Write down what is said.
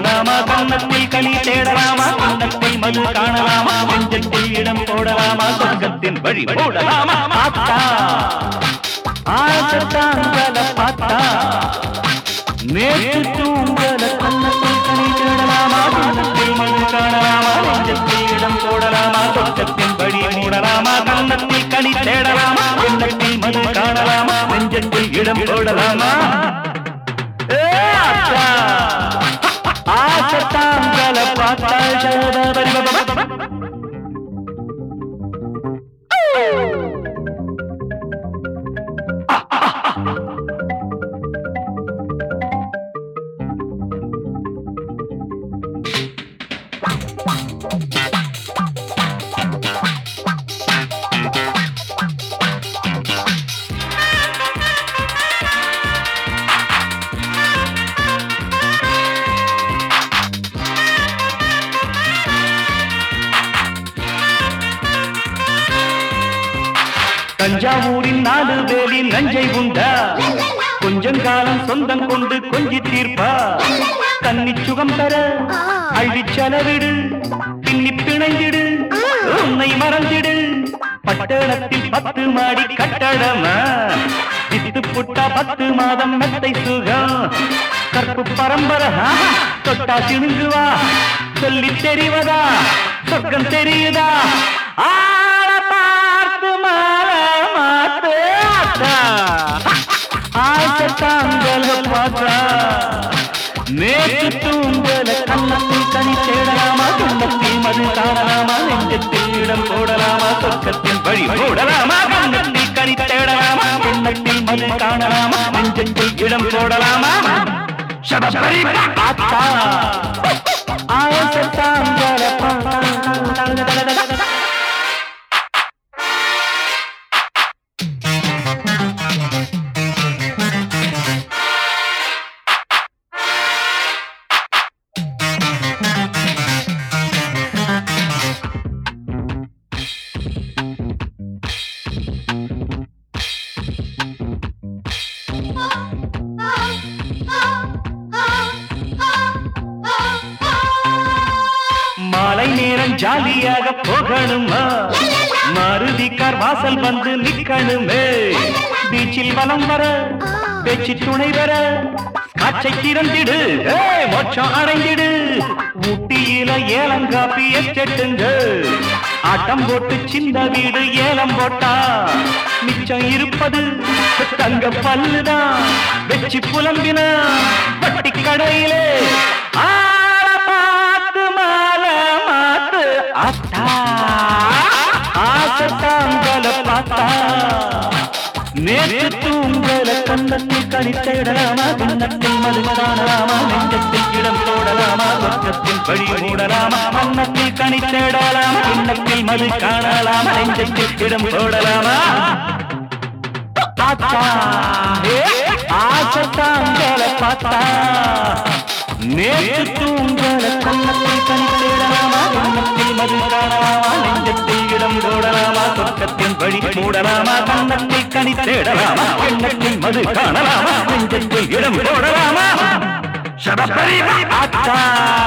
மூடலாமா கன்னத்தில் களி தேடலாமா கன்னத்தில் மது காணலாமா நெஞ்சத்தில் இடம் போடலாமா சொர்க்கத்தின் வழி மூடலாமா ஆத்தா ஆசத்தாங்கல பார்த்தா நேற்று தூங்கல கன்னத்தில் களி தேடலாமா கன்னத்தில் மது காணலாமா நெஞ்சத்தில் இடம் போடலாமா சொர்க்கத்தின் வழி மூடலாமா கன்னத்தில் களி தேடலாமா கன்னத்தில் மது காணலாமா நெஞ்சத்தில் இடம் போடலாமா ஏ அத்தா ஆசத்தாங்கல பார்த்தா தஞ்சாவூரின் நாலு வேலி நஞ்சை உண்டா கொஞ்சம் காலம் சொந்தம் கொண்டு கொஞ்சி தீர்ப்பா கன்னி சுகம் தர அள்ளி செலவிடு பின்னி பிணைந்திடு உன்னை மறந்திடு பட்டணத்தில் பத்து மாடி கட்டடமா வித்து புட்டா பத்து மாதம் மெத்தை சுகம் கற்பு பரம்பரை ஆஹா, தொட்டா சிணுங்குவா சொல்லி தெரிவதா சொர்க்கம் தெரியுதா ஆள பார்த்து மாலை மாத்து ஆத்தா. ஆசை தாங்கல பார்த்தா நேற்று தூங்கல கண்ணத்தில் கனி தேடலாமா கண்ணத்தில் மது காணலாமா நெஞ்சத்தில் இடம் போடலாமா சொர்க்கத்தின் வழி போடலாமா கண்ணத்தில் கனி தேடலாமா கண்ணத்தில் மது காணலாமா நெஞ்சத்தில் இடம் போடலாமா சபபரி ஆத்தா ஆசை தாங்கல பார்த்தா மாலை நேரம் ஜாலியாக போகணுமா மாருதி கார் வாசல் வந்து நிக்கணுமே பீச்சில் வலம் வர பேச்சு துணை வர காற்றை திறந்திடு ஏய், மோட்சம் அடைந்திடு ஊட்டியில ஏலம் காப்பி எஸ்டேட்டுங்க ஆட்டம் போட்டு சின்ன வீடு ஏலம் போட்டா மிச்சம் இருப்பது தங்க பல்லுதான் வெச்சு புலம்பின வட்டி கடையிலே ஆள பார்த்து மாலை மாத்து அத்தா ஆசத்தாங்கல பார்த்தா நேற்று தூங்கல கண்ணத்தில் கணித்திடலாமா கண்ணத்தில் மது காணலாமா நெஞ்சத்தில் இடம் போடலாமா சொர்க்கத்தில் வழி மூடலாமா மன்னத்தில் கணித்திடலாமா கண்ணத்தில் மது காணலாமா நெஞ்சத்தில் இடம் போடலாமா பார்த்தா ஆசத்தாங்கல பார்த்தா நேற்று தூங்கல கண்ணத்தில் கணித்திடலாமா கண்ணத்தில் மது காணலாமா நெஞ்சத்தில் இடம் போடலாமா சொர்க்கத்தின் வழி மூடலாமா கண்ணத்தில் கணித்திடலாமா எண்ணத்தில் மது காணலாமா நெஞ்சத்தில் இடம் போடலாமா சபபரி ஆத்தா